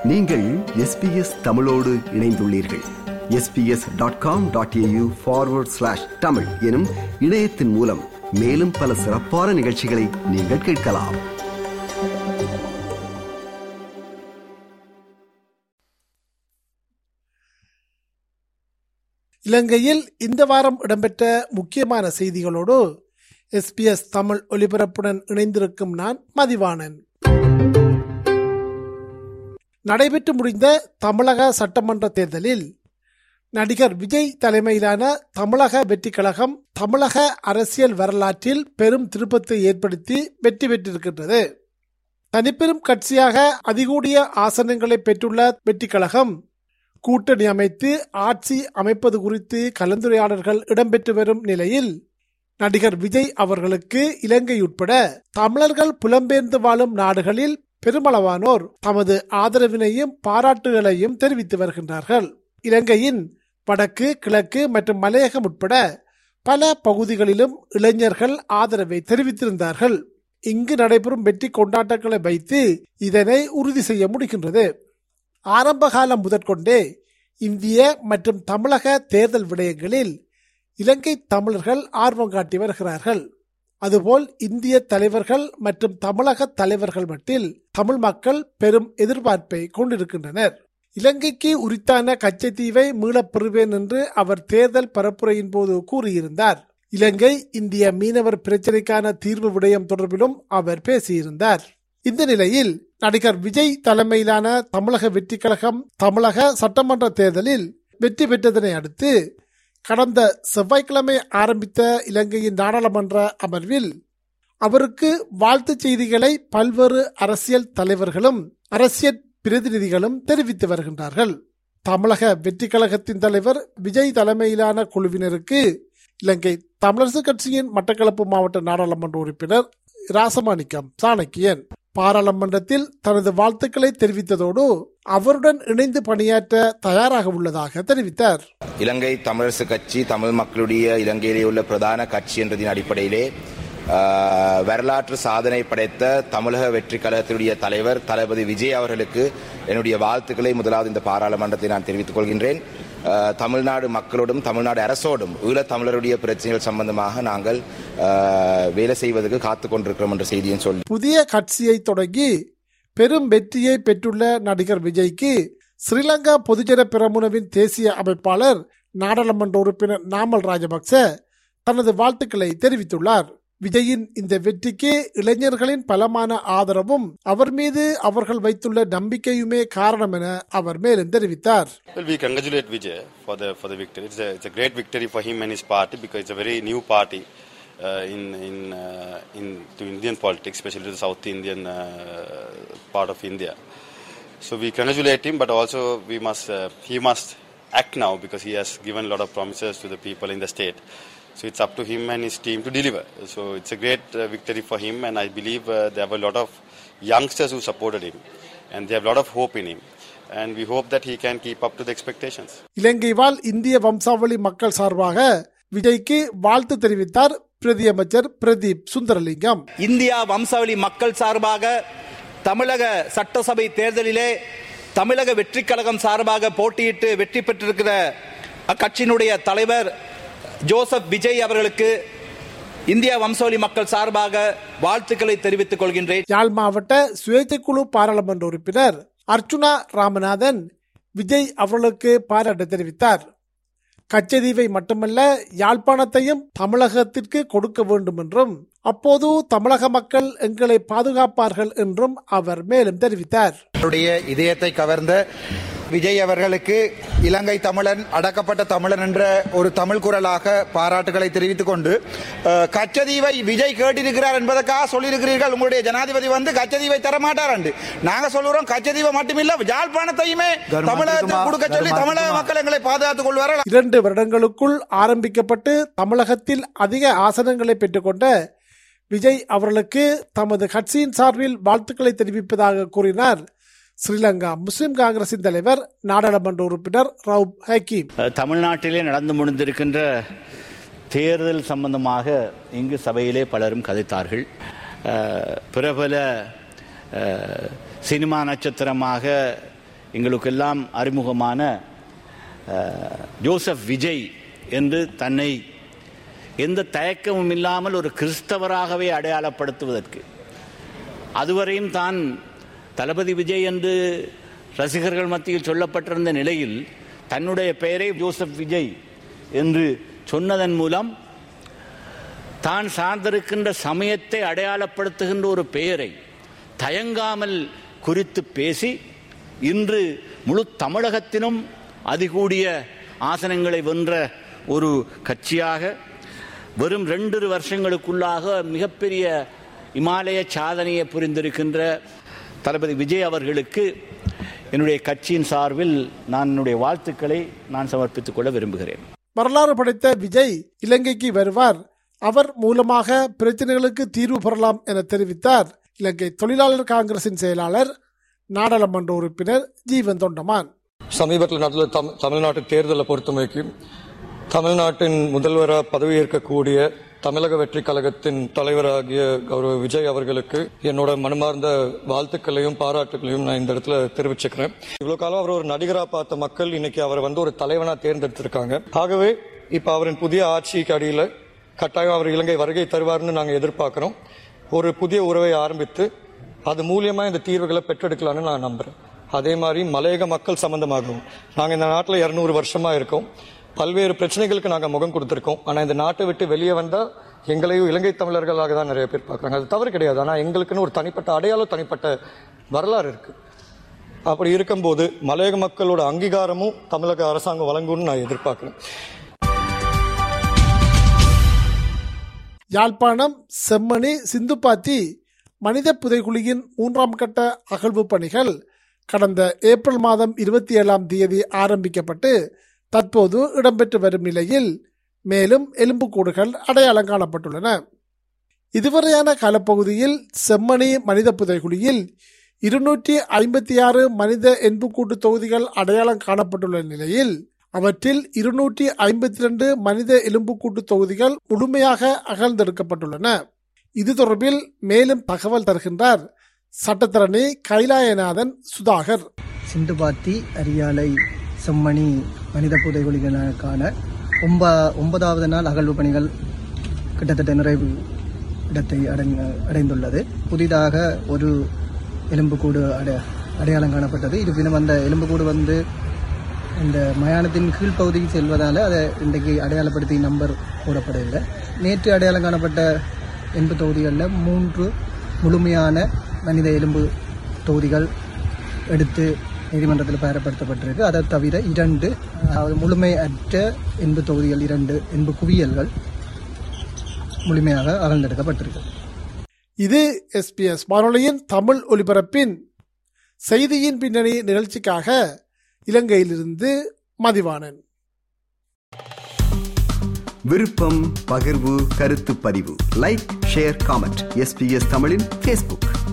நீங்கள் எஸ்பிஎஸ் தமிழோடு இணைந்துள்ளீர்கள் SBS dot com dot AU forward slash Tamil எனும் இணையத்தின் மூலம் மேலும் பல சிறப்பான நிகழ்ச்சிகளை நீங்கள் கேட்கலாம் இலங்கையில் இந்த வாரம் இடம்பெற்ற முக்கியமான செய்திகளோடு எஸ்பிஎஸ் தமிழ் ஒலிபரப்புடன் இணைந்திருக்கும் நான் மதிவாணன் நடைபெற்று முடிந்த தமிழக சட்டமன்ற தேர்தலில் நடிகர் விஜய் தலைமையிலான தமிழக வெற்றி கழகம் தமிழக அரசியல் வரலாற்றில் பெரும் திருப்பத்தை ஏற்படுத்தி வெற்றி பெற்றிருக்கின்றது தனிப்பெரும் கட்சியாக அதிகூடிய ஆசனங்களை பெற்றுள்ள வெற்றி கழகம் கூட்டணி அமைத்து ஆட்சி அமைப்பது குறித்து கலந்துரையாடல்கள் இடம்பெற்று வரும் நிலையில் நடிகர் விஜய் அவர்களுக்கு இலங்கை உட்பட தமிழர்கள் புலம்பெயர்ந்து வாழும் நாடுகளில் பெருமளவானோர் தமது ஆதரவினையும் பாராட்டுகளையும் தெரிவித்து வருகின்றார்கள் இலங்கையின் வடக்கு கிழக்கு மற்றும் மலையகம் உட்பட பல பகுதிகளிலும் இளைஞர்கள் ஆதரவை தெரிவித்திருந்தார்கள் இங்கு நடைபெறும் வெற்றி கொண்டாட்டங்களை வைத்து இதனை உறுதி செய்ய முடிகின்றது ஆரம்ப காலம் முதற்கொண்டே இந்திய மற்றும் தமிழக தேர்தல் விடயங்களில் இலங்கை தமிழர்கள் ஆர்வம் காட்டி வருகிறார்கள் அதுபோல் இந்திய தலைவர்கள் மற்றும் தமிழக தலைவர்கள் மட்டில் தமிழ் மக்கள் பெரும் எதிர்பார்ப்பை கொண்டிருக்கின்றனர் இலங்கைக்கு உரித்தான கச்சத்தீவை மீளப் பெறுவேன் என்று அவர் தேர்தல் பரப்புரையின் போது கூறியிருந்தார் இலங்கை இந்திய மீனவர் பிரச்சினைக்கான தீர்வு விடயம் தொடர்பிலும் அவர் பேசியிருந்தார் இந்த நிலையில் நடிகர் விஜய் தலைமையிலான தமிழக வெற்றி கழகம் தமிழக சட்டமன்ற தேர்தலில் வெற்றி பெற்றதனை அடுத்து கடந்த செவ்வாய்க்கிழமை ஆரம்பித்த இலங்கையின் நாடாளுமன்ற அமர்வில் அவருக்கு வாழ்த்துச் செய்திகளை பல்வேறு அரசியல் தலைவர்களும் அரசியல் பிரதிநிதிகளும் தெரிவித்து வருகின்றார்கள் தமிழக வெற்றி கழகத்தின் தலைவர் விஜய் தலைமையிலான குழுவினருக்கு இலங்கை தமிழரசு கட்சியின் மட்டக்களப்பு மாவட்ட நாடாளுமன்ற உறுப்பினர் ராசமாணிக்கம் சாணக்கியன் பாராளுமன்றத்தில் தனது வாழ்த்துக்களை தெரிவித்ததோடு அவருடன் இணைந்து பணியாற்ற தயாராக உள்ளதாக தெரிவித்தார் இலங்கை தமிழரசு கட்சி தமிழ் மக்களுடைய இலங்கையிலே உள்ள பிரதான கட்சி என்றதின் அடிப்படையிலே வரலாற்று சாதனை படைத்த தமிழக வெற்றி கழகத்தினுடைய தலைவர் தளபதி விஜய் அவர்களுக்கு என்னுடைய வாழ்த்துக்களை முதலாவது இந்த பாராளுமன்றத்தை நான் தெரிவித்துக் கொள்கின்றேன் தமிழ்நாடு மக்களோடும் தமிழ்நாடு அரசோடும் ஈழத் தமிழருடைய பிரச்சனைகள் சம்பந்தமாக நாங்கள் வேலை செய்வதற்கு காத்துக் கொண்டிருக்கிறோம் என்ற செய்தியும் சொல்லி புதிய கட்சியை தொடங்கி பெரும் வெற்றியை பெற்றுள்ள நடிகர் விஜய்க்கு ஸ்ரீலங்கா பொதுஜன பிரமுனவின் தேசிய அமைப்பாளர் நாடாளுமன்ற உறுப்பினர் நாமல் ராஜபக்ச தனது வாழ்த்துக்களை தெரிவித்துள்ளார் விஜயின் இந்த வெற்றிக்கு இளைஞர்களின் பலமான ஆதரவும் அவர் மீது அவர்கள் வைத்துள்ள நம்பிக்கையுமே காரணம் என அவர் மேலும் தெரிவித்தார் Well, we congratulate Vijay for the for the victory. It's a, it's a great victory for him and his party because it's a very new party uh, in in uh, in to Indian politics, especially to the South Indian uh, part of India. So we congratulate him, but also we must uh, he must act now because he has given a lot of promises to the people in the state. So it's up to him and his team to deliver. So it's a great uh, victory for him, and I believe uh, there are a lot of youngsters who supported him, and they have a lot of hope in him. And we hope that he can keep up to the expectations. இலங்கை வாழ் இந்திய வம்சாவளி மக்கள் சார்பாக விஜய்க்கு வாழ்த்து தெரிவித்தார் பிரதியமைச்சர் Pradeep Sundaralingam India வம்சாவளி மக்கள் சார்பாக தமிழக சட்டசபை தேர்தலிலே தமிழக வெற்றி கழகம் சார்பாக போட்டியிட்டு வெற்றி பெற்றிருக்கிற அக்கட்சியினுடைய தலைவர் ஜோசப் விஜய் அவர்களுக்கு இந்தியா வம்சாவளி மக்கள் சார்பாக வாழ்த்துக்களை தெரிவித்துக் கொள்கின்றேன் யாழ் மாவட்ட சுயேட்சை குழு பாராளுமன்ற உறுப்பினர் அர்ச்சுனா ராமநாதன் விஜய் அவர்களுக்கு பாராட்டு தெரிவித்தார் கச்சதீவை மட்டுமல்ல யாழ்ப்பாணத்தையும் தமிழகத்திற்கு கொடுக்க வேண்டும் என்றும் அப்போது தமிழக மக்கள் எங்களை பாதுகாப்பார்கள் என்றும் அவர் மேலும் தெரிவித்தார் அவருடைய இதயத்தை கவர்ந்த விஜய் அவர்களுக்கு இலங்கை தமிழன் அடக்கப்பட்ட தமிழன் என்ற ஒரு தமிழ் குரலாக பாராட்டுகளை தெரிவித்துக் கொண்டு அஹ், கச்சதீவை விஜய் கேட்டிருக்கிறார் என்பதற்காக சொல்லியிருக்கிறீர்கள் உங்களுடைய ஜனாதிபதி வந்து கச்சதீவை தரமாட்டார் என்று நாங்க சொல்லுறோம் கச்சதீவை மட்டுமில்ல யாழ்ப்பாணத்தையுமே தமிழகத்துக்கு கொடுக்க சொல்லி தமிழக மக்கள் எங்களை பாதுகாத்துக் கொள்வார்கள் இரண்டு வருடங்களுக்குள் ஆரம்பிக்கப்பட்டு தமிழகத்தில் அதிக ஆசனங்களை பெற்றுக்கொண்ட விஜய் அவர்களுக்கு தமது கட்சியின் சார்பில் வாழ்த்துக்களை தெரிவிப்பதாக கூறினார் ஸ்ரீலங்கா முஸ்லிம் காங்கிரசின் தலைவர் நாடாளுமன்ற உறுப்பினர் ரவுப் ஹக்கீம் தமிழ்நாட்டிலே நடந்து முடிந்திருக்கின்ற தேர்தல் சம்பந்தமாக இங்கு சபையிலே பலரும் கதைத்தார்கள் அஹ், பிரபல அஹ், சினிமா நட்சத்திரமாக எங்களுக்கெல்லாம் அறிமுகமான அஹ், ஜோசப் விஜய் என்று தன்னை எந்த தயக்கமும் இல்லாமல் ஒரு கிறிஸ்தவராகவே அடையாளப்படுத்துவதற்கு அதுவரையும் தான் தளபதி விஜய் என்று ரசிகர்கள் மத்தியில் சொல்லப்பட்டிருந்த நிலையில் தன்னுடைய பெயரை ஜோசப் விஜய் என்று சொன்னதன் மூலம் தான் சார்ந்திருக்கின்ற சமயத்தை அடையாளப்படுத்துகின்ற ஒரு பெயரை தயங்காமல் குறித்து பேசி இன்று முழு தமிழகத்திலும் அதிகூடிய ஆசனங்களை வென்ற ஒரு கட்சியாக வெறும் ரெண்டு வருஷங்களுக்குள்ளாக மிகப்பெரிய இமாலய சாதனையை புரிந்திருக்கின்ற தளபதி விஜய் அவர்களுக்கு என்னுடைய கட்சியின் சார்பில் நான் என்னுடைய வாழ்த்துக்களை நான் சமர்ப்பித்துக் கொள்ள விரும்புகிறேன் வரலாறு படைத்த விஜய் இலங்கைக்கு வருவார் அவர் மூலமாக பிரச்சனைகளுக்கு தீர்வு பெறலாம் என தெரிவித்தார் இலங்கை தொழிலாளர் காங்கிரசின் செயலாளர் நாடாளுமன்ற உறுப்பினர் ஜீவன் தொண்டமான் சமீபத்தில் நடந்த தம் தமிழ்நாட்டு தேர்தலை பொறுத்தவரைக்கும் தமிழ்நாட்டின் முதல்வராக பதவியேற்கக்கூடிய தமிழக வெற்றி கழகத்தின் தலைவராகிய கௌரவ விஜய் அவர்களுக்கு என்னோட மனமார்ந்த வாழ்த்துக்களையும் பாராட்டுகளையும் நான் இந்த இடத்துல தெரிவிச்சுக்கிறேன் இவ்வளவு காலம் அவர் ஒரு நடிகராக பார்த்த மக்கள் இன்னைக்கு அவரை வந்து ஒரு தலைவனா தேர்ந்தெடுத்திருக்காங்க ஆகவே இப்ப அவரின் புதிய ஆட்சிக்கு அடியில கட்டாயம் அவர் இலங்கை வருகை தருவார்னு நாங்க எதிர்பார்க்கிறோம் ஒரு புதிய உறவை ஆரம்பித்து அது மூலியமா இந்த தீர்வுகளை பெற்றெடுக்கலாம்னு நான் நம்புறேன் அதே மாதிரி மலையக மக்கள் சம்பந்தமாகவும் நாங்க இந்த நாட்டில் இருநூறு வருஷமா இருக்கோம் பல்வேறு பிரச்சனைகளுக்கு நாங்க முகம் கொடுத்திருக்கோம் ஆனா இந்த நாட்டை விட்டு வெளியே வந்தா எங்களையும் இலங்கை தமிழர்களாக தான் நிறைய பேர் பார்க்கறாங்க அது தவறு கிடையாது ஆனா எங்களுக்குன்னு ஒரு தனிப்பட்ட அடையாளம் தனிப்பட்ட வரலாறு இருக்கு அப்படி இருக்கும்போது மலையக மக்களோட அங்கீகாரமும் தமிழக அரசாங்கம் வழங்கும்னு நான் எதிர்பார்க்கிறேன் யாழ்ப்பாணம் செம்மணி சிந்துப்பாத்தி மனித புதைகுழியின் மூன்றாம் கட்ட அகழ்வு பணிகள் கடந்த ஏப்ரல் மாதம் இருபத்தி ஏழாம் தேதி ஆரம்பிக்கப்பட்டு தற்போது இடம்பெற்று வரும் நிலையில் மேலும் எலும்புக்கூடுகள் அடையாளம் காணப்பட்டுள்ளன இதுவரையான காலப்பகுதியில் செம்மணி மனித புதைகுழியில் இருநூற்றி ஐம்பத்தி ஆறு மனித எண்புக்கூட்டு தொகுதிகள் அடையாளம் காணப்பட்டுள்ள நிலையில் அவற்றில் இருநூற்றி ஐம்பத்தி ரெண்டு மனித எலும்புக்கூட்டு தொகுதிகள் முழுமையாக அகழ்ந்தெடுக்கப்பட்டுள்ளன இது தொடர்பில் மேலும் தகவல் தருகின்றார் சட்டத்தரணி கைலாயநாதன் சுதாகர் சிந்துபாத்தி அரியாலை செம்மணி மனித புதைகுழிகளுக்கான ஒன்ப ஒன்பதாவது நாள் அகழ்வு பணிகள் கிட்டத்தட்ட நிறைவு இடத்தை அடைந்த- அடைந்துள்ளது புதிதாக ஒரு எலும்புக்கூடு அட அடையாளம் காணப்பட்டது இருப்பினும் அந்த எலும்புக்கூடு வந்து இந்த மயானத்தின் கீழ்ப்பகுதிக்கு செல்வதால் அதை இன்றைக்கு அடையாளப்படுத்தி நம்பர் போடப்படவில்லை நேற்று அடையாளம் காணப்பட்ட எண்பு தொகுதிகளில் மூன்று முழுமையான மனித எலும்பு தொகுதிகள் எடுத்து நீதிமன்றத்தில் பெயரப்படுத்தப்பட்டிருக்கு அதை தவிர இரண்டு அதாவது முழுமையற்ற எண்பு தொகுதிகள் இரண்டு எண்பு குவியல்கள் முழுமையாக அகழ்ந்தெடுக்கப்பட்டிருக்கு இது எஸ்பிஎஸ் வானொலியின் தமிழ் ஒலிபரப்பின் செய்தியின் பின்னணி நிகழ்ச்சிக்காக இலங்கையிலிருந்து மதிவாணன் விருப்பம் பகிர்வு கருத்து பதிவு லைக் ஷேர் காமெண்ட் எஸ்பிஎஸ் தமிழின் ஃபேஸ்புக்